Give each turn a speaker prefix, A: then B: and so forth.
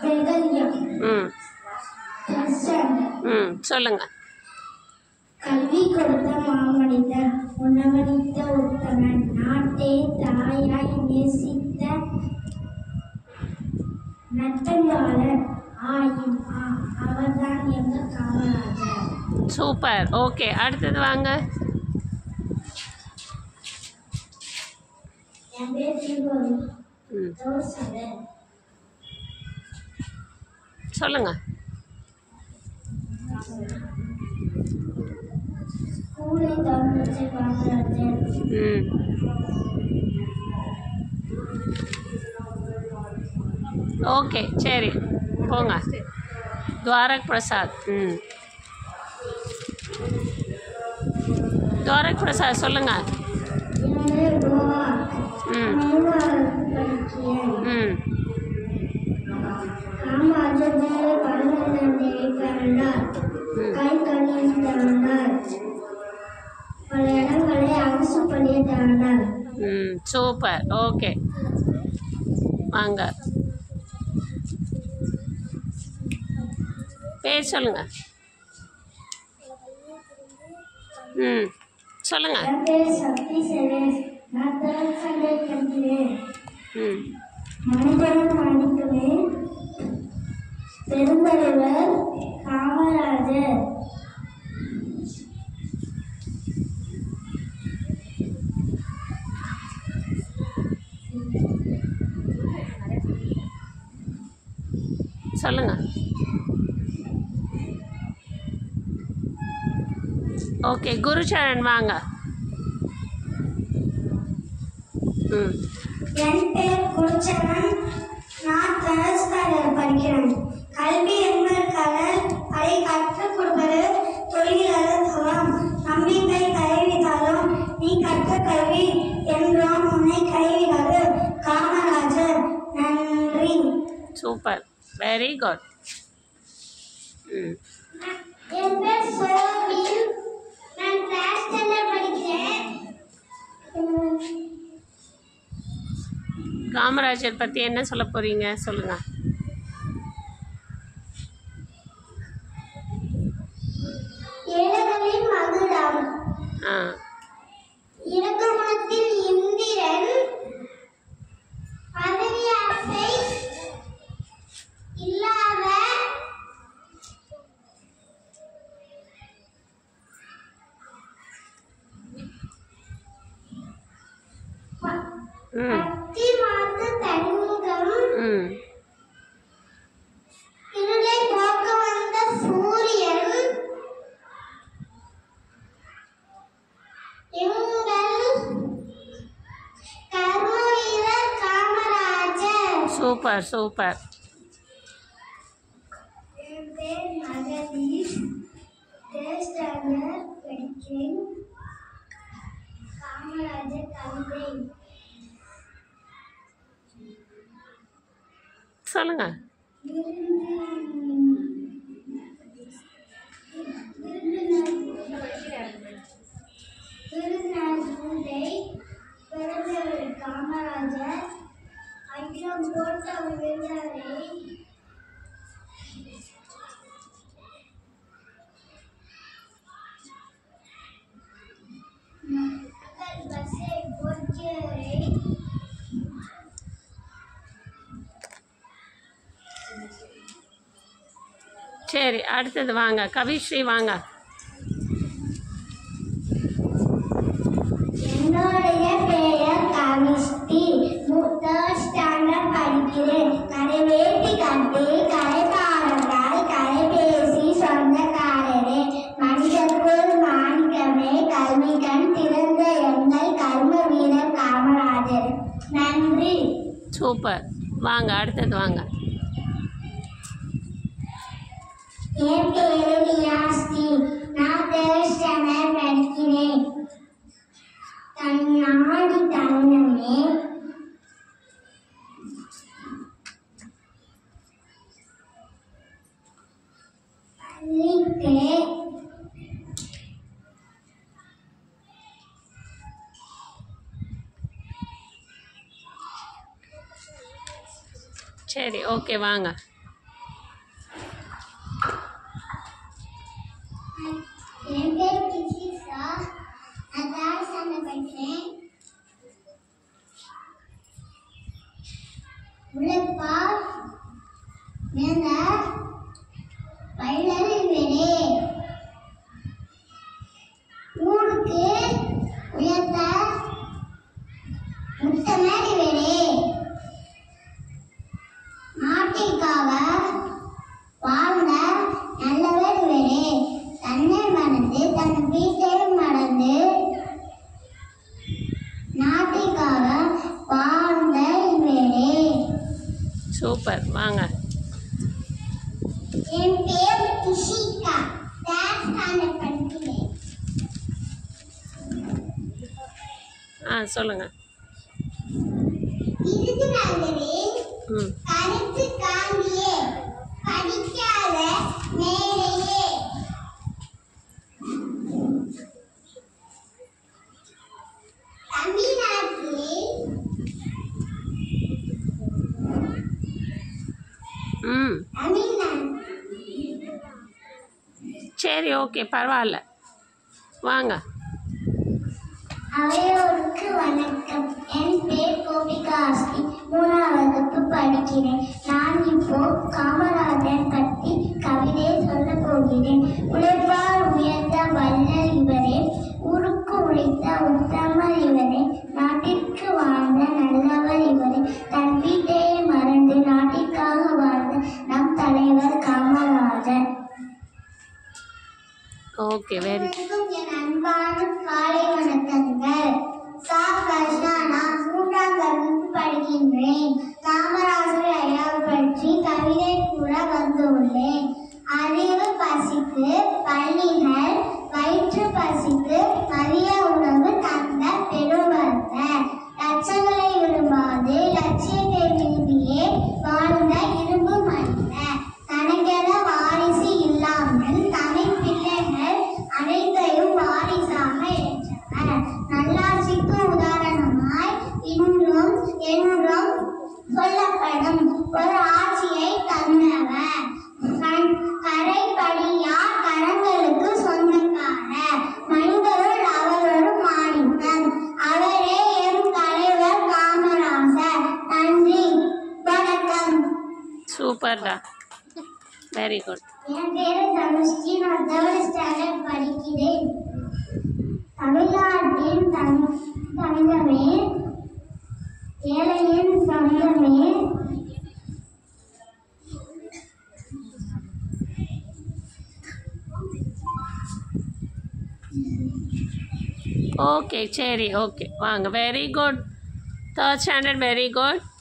A: பேர் தான் லியா
B: ம்
A: ஃபர்ஸ்ட் ஸ்டாண்டர்ட்
B: ம் சொல்லுங்க
A: கல்வி கொடுத்த மாமனிதர் உணவளித்த உத்தமன் நாட்டை தாயாய் நேசித்த நட்டங்காளர் ஆயின் ஆ- அவர்தான் எங்க காமராஜர்
B: சூப்பர் ஓகே அடுத்தது வாங்க
A: என் பேர் தீபம்
B: ம்
A: தோசகர்
B: சொல்லுங்க
A: ஸ்கூலை திறந்துச்சு காமராஜர்
B: ம் ஓகே சரி போங்க துவாரக் பிரசாத் ம் துவாரக் பிரசாத் சொல்லுங்க
A: என் பேர் கோவா
B: ம்
A: மூணாவது படிக்கிறேன்
B: ம்
A: காமராஜர் ஜூலை பதினொன்றாம் தேதி பிறந்தார்
B: ம்
A: கை கல்வி திறந்தார் பல இடங்களை அரசு பள்ளியை திறந்தார்
B: ம் சூப்பர் ஓகே வாங்க பேர் சொல்லுங்க ம் சொல்லுங்க
A: என் பேர் சக்தி சுரேஷ் நான் தேர்ட் ஸ்டாண்டர்ட் படிக்கிறேன்
B: ம்
A: மனிதனும் மனிதமே பெருந்தலைவர் காமராஜர்
B: சொல்லுங்க ஓகே குருச்சரண் வாங்க ம்
A: என் பேர் குருச்சரன் நான் தேர்ட் ஸ்டாண்டர்ட் படிக்கிறேன் கல்வி என்பது கடல் அதை கற்றுக் கொடுப்பது தொழிலாளர் தவம் நம்பிக்கை கைவிட்டாலும் நீ கற்ற கல்வி என்றும் உன்னை கைவிடாது காமராஜர் நன்றி
B: சூப்பர் வெரி குட் ம்
A: என் பேர் சோபின் நான் கிளாஸ் ஸ்டாண்டர்ட் படிக்கிறேன்
B: காமராஜர் பற்றி என்ன சொல்ல போகிறீங்க சொல்லுங்கள்
A: ஏழைகளின் மகுடம்
B: ஆ
A: இறக்கமனத்தில் இந்திரன் பதவி ஆசை இல்லாத ப-
B: ம்
A: பக்தி மாத்து தன்முகம்
B: ம்
A: இருளை போக்க வந்த சூரியன் எங்கள் கர்ம வீரர் காமராஜர்
B: சூப்பர் சூப்பர்
A: என் பேர் மகதீஷ் தேர்ட் ஸ்டாண்டர்ட் படிக்கிறேன் காமராஜர் கவிதை
B: சொல்லுங்கள்
A: விருதுநகரை பிறந்தவர் காமராஜர் அகிலம் போட்ட விருந்தரை மக்கள் பஸ்ஸை போக்கியவரை
B: சரி அடுத்தது வாங்க கவிஸ்ரீ வாங்க
A: என்னுடைய பெயர் கவிஸ்தி தேர்ட் ஸ்டாண்டர்ட் படிக்கிறேன் கரை வேட்டி கட்டி கரை பாடல்கள் கரை பேசி சொந்தக்காரரே மனிதர்க்குள் மாணிக்கமே கல்விகண் திறந்த எங்கள் கர்ம வீரர் காமராஜர் நன்றி
B: சூப்பர் வாங்க அடுத்தது வாங்க
A: என் பேரு லியாஸ்தி நான் தேர்ட் ஸ்டாண்டர்ட் படிக்கிறேன் தன்னாடி தன்னமே பள்ளிக்கு
B: சரி ஓகே வாங்க
A: உழைப்பால் மேல வள்ளல் விடே ஊருக்கு உயர்த்த முத்தமேடி விடே நாட்டிற்காக வாழ்ந்த நல்லவர் விடே தன்னை மறந்து தன் வீட்டையும் மறந்து நாட்டிற்காக வாழ்ந்த இவரே
B: சூப்பர் வாங்க
A: என் பேர் கிஷிகா தேர்ட் ஸ்டாண்டர்ட் படிக்கிறேன்
B: ஆ சொல்லுங்க
A: விருதுநகரில்
B: ம்
A: கருத்து காந்தியே படிக்காத மேலையே தமிழ்நாட்டில்
B: ம்
A: தமிழ்நாட்டில்
B: சரி ஓகே பரவாயில்ல வாங்க
A: அவையோருக்கு வணக்கம் என் பேர் கோபிகா ஆஸ்தி மூணாவது வகுப்பு படிக்கிறேன் நான் இப்போ காமராஜர் பற்றி கவிதை சொல்ல போகிறேன் உழைப்பால் உயர்ந்த வல்லல் இவரே ஊருக்கு உழைத்த உத்தமர் இவரே நாட்டிற்கு வாழ்ந்த நல்லவர் இவரே தன் வீட்டையே மறந்து நாட்டிற்காக வாழ்ந்த நம் தலைவர் காமராஜர்
B: ஓகே வெரி
A: அனைவருக்கும் என் அன்பான காலை வணக்கங்கள் சா கிருஷ்ணா நான் மூன்றாம் வகுப்பு படிக்கின்றேன் காமராஜர் ஐயாவை பற்றி கவிதை கூற வந்துள்ளேன் அறிவு பசிக்கு பள்ளிகள் வயிற்று பசிக்கு மதிய உணவு தந்த பெருவர்த்தர் லட்சங்களை விரும்பாது லட்சியத்தை விரும்பியே வாழ்ந்த இரும்பு மனிதர் தனக்கென வாரிசு இல்லாமல் தமிழ் பிள்ளைகள் அனைத்தையும் வாரிசாக ஏற்றவர் நல்லாட்சிக்கு உதாரணமாய் இன்றும் என்றும் சொல்லப்படும் ஒரு ஆட்சியை தந்தவர் கண்- கரைப்படியா கரங்களுக்கு சொந்தக்காரர் மனிதருள் அவரும் மாணிக்கன் அவரே எம் தலைவர் காமராசர் நன்றி வணக்கம்
B: சூப்பர்டா வெரி குட்
A: என் பேரு தனுஷ்கி நான் தேர்ட் ஸ்டாண்டர்ட் படிக்கிறேன் தமிழ்நாட்டின் தங் தங்கமே ஏழையின் சொந்தமே
B: ஓகே சரி ஓகே வாங்க very good third standard very good